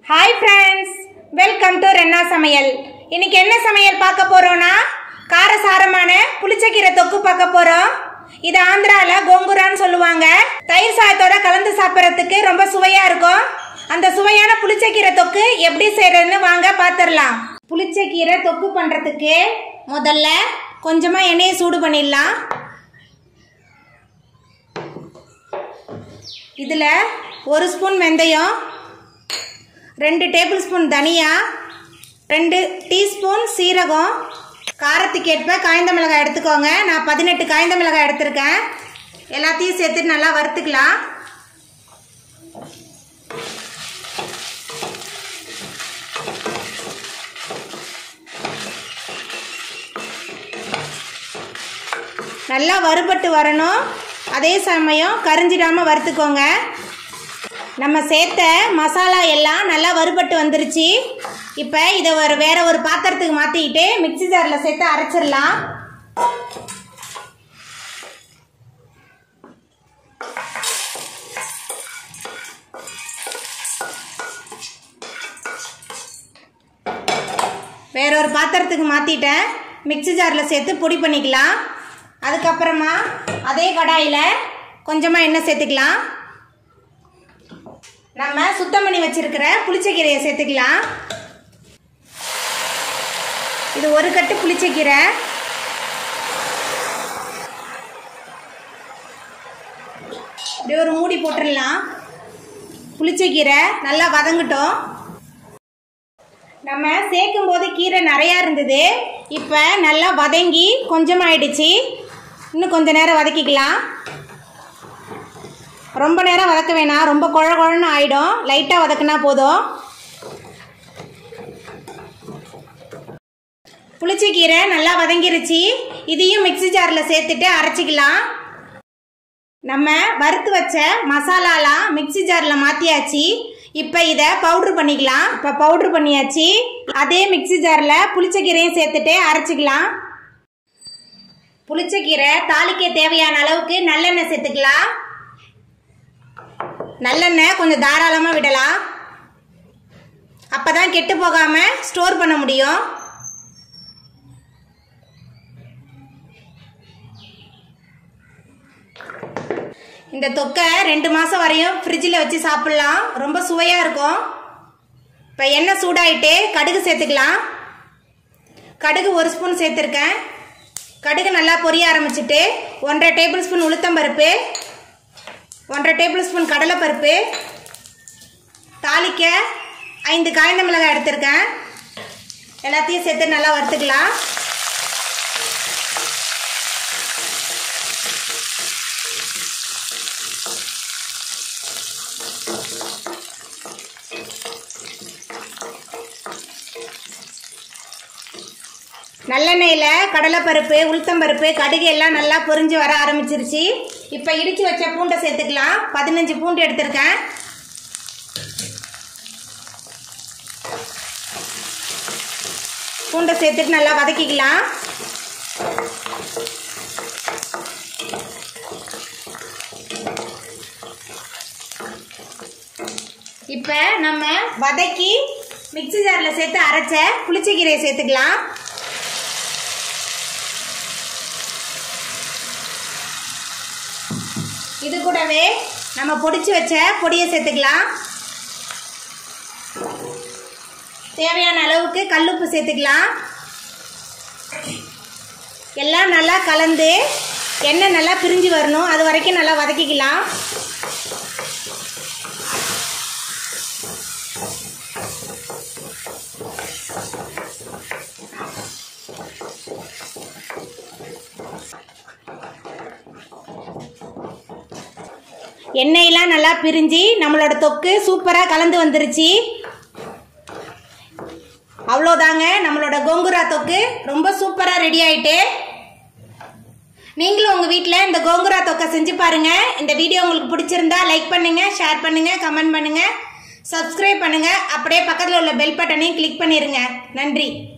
hi friends welcome to Renna சமையல் இன்னைக்கு என்ன சமையல் பார்க்க போறோம்னா காரசாரமான புளிச்சக்கீரை தொக்கு பார்க்க போறோம் இது ஆந்திரால கோங்குரான்னு சொல்லுவாங்க தயிர் சாதத்தோட கலந்து சாப்பிட்றதுக்கு ரொம்ப சுவையா இருக்கும் அந்த சுவையான புளிச்சக்கீரை தொக்கு எப்படி செய்யறதுன்னு வாங்க பார்த்துடலாம் புளிச்சக்கீரை தொக்கு பண்றதுக்கு முதல்ல கொஞ்சமா எண்ணெயை சூடு பண்ணிடலாம் இதில் ஒரு ஸ்பூன் வெந்தயம் ரெண்டு டேபிள் ஸ்பூன் தனியா ரெண்டு டீஸ்பூன் சீரகம் காரத்துக்கு ஏற்ப காய்ந்த மிளகாய் எடுத்துக்கோங்க நான் பதினெட்டு காய்ந்த மிளகாய் எடுத்திருக்கேன் எல்லாத்தையும் சேர்த்துட்டு நல்லா வறுத்துக்கலாம் நல்லா வறுபட்டு வரணும் அதே சமயம் கரிஞ்சிடாமல் வறுத்துக்கோங்க நம்ம சேர்த்த மசாலா எல்லாம் நல்லா வறுபட்டு வந்துருச்சு இப்போ இதை ஒரு வேற ஒரு பாத்திரத்துக்கு மாற்றிக்கிட்டு மிக்ஸி ஜாரில் சேர்த்து அரைச்சிடலாம் வேற ஒரு பாத்திரத்துக்கு மாற்றிட்டேன் மிக்ஸி ஜாரில் சேர்த்து பொடி பண்ணிக்கலாம் அதுக்கப்புறமா அதே கடாயில் கொஞ்சமாக எண்ணெய் சேர்த்துக்கலாம் நம்ம சுத்தம் பண்ணி வச்சிருக்கிற புளிச்சக்கீரையை சேர்த்துக்கலாம் இது ஒரு கட்டு புளிச்சக்கீரை இப்படி ஒரு மூடி போட்டுடலாம் புளிச்சக்கீரை நல்லா வதங்கட்டும் நம்ம சேர்க்கும் போது கீரை நிறையா இருந்தது இப்போ நல்லா வதங்கி கொஞ்சமாயிடுச்சு இன்னும் கொஞ்ச நேரம் வதக்கிக்கலாம் ரொம்ப நேரம் வதக்க வேணாம் ரொம்ப குழ குழன்னு ஆகிடும் லைட்டாக வதக்குனா போதும் புளிச்சக்கீரை நல்லா வதங்கிருச்சு இதையும் மிக்ஸி ஜாரில் சேர்த்துட்டு அரைச்சிக்கலாம் நம்ம வறுத்து வச்ச மசாலாலாம் மிக்ஸி ஜாரில் மாற்றியாச்சு இப்போ இதை பவுட்ரு பண்ணிக்கலாம் இப்போ பவுட்ரு பண்ணியாச்சு அதே மிக்ஸி ஜாரில் புளிச்சக்கீரையும் சேர்த்துட்டு அரைச்சிக்கலாம் புளிச்சக்கீரை தாளிக்க தேவையான அளவுக்கு நல்லெண்ணெய் சேர்த்துக்கலாம் நல்லெண்ணெய் கொஞ்சம் தாராளமாக விடலாம் அப்போ தான் கெட்டு போகாமல் ஸ்டோர் பண்ண முடியும் இந்த தொக்கை ரெண்டு மாதம் வரையும் ஃப்ரிட்ஜில் வச்சு சாப்பிட்லாம் ரொம்ப சுவையாக இருக்கும் இப்போ எண்ணெய் சூடாயிட்டு கடுகு சேர்த்துக்கலாம் கடுகு ஒரு ஸ்பூன் சேர்த்துருக்கேன் கடுகு நல்லா பொரிய ஆரம்பிச்சிட்டு ஒன்றரை டேபிள் ஸ்பூன் உளுத்தம்பருப்பு ஒன்றரை டேபிள் ஸ்பூன் கடலைப்பருப்பு தாளிக்க ஐந்து காய்ந்த மிளகாய் எடுத்திருக்கேன் எல்லாத்தையும் சேர்த்து நல்லா வறுத்துக்கலாம் நல்லெண்ணெயில் கடலைப்பருப்பு உளுத்தம்பருப்பு கடுகு எல்லாம் நல்லா பொரிஞ்சு வர ஆரம்பிச்சிருச்சு இப்போ இடித்து வச்ச பூண்டை சேர்த்துக்கலாம் பதினஞ்சு பூண்டு எடுத்திருக்கேன் பூண்டை சேர்த்துட்டு நல்லா வதக்கிக்கலாம் இப்போ நம்ம வதக்கி மிக்ஸி ஜாரில் சேர்த்து அரைச்ச புளிச்சக்கீரையை சேர்த்துக்கலாம் இது கூடவே நம்ம பொடிச்சு வச்ச பொடியை சேர்த்துக்கலாம் தேவையான அளவுக்கு கல்லுப்பு சேர்த்துக்கலாம் எல்லாம் நல்லா கலந்து எண்ணெய் நல்லா பிரிஞ்சு வரணும் அது வரைக்கும் நல்லா வதக்கிக்கலாம் எண்ணெயெல்லாம் நல்லா பிரிஞ்சு நம்மளோட தொக்கு சூப்பராக கலந்து வந்துருச்சு அவ்வளோதாங்க நம்மளோட கோங்குரா தொக்கு ரொம்ப சூப்பராக ரெடி ஆயிட்டு நீங்களும் உங்கள் வீட்டில் இந்த கோங்குரா தொக்கை செஞ்சு பாருங்க இந்த வீடியோ உங்களுக்கு பிடிச்சிருந்தா லைக் பண்ணுங்க ஷேர் பண்ணுங்க கமெண்ட் பண்ணுங்க சப்ஸ்கிரைப் பண்ணுங்க அப்படியே பக்கத்தில் உள்ள பெல் பட்டனையும் கிளிக் பண்ணிடுங்க நன்றி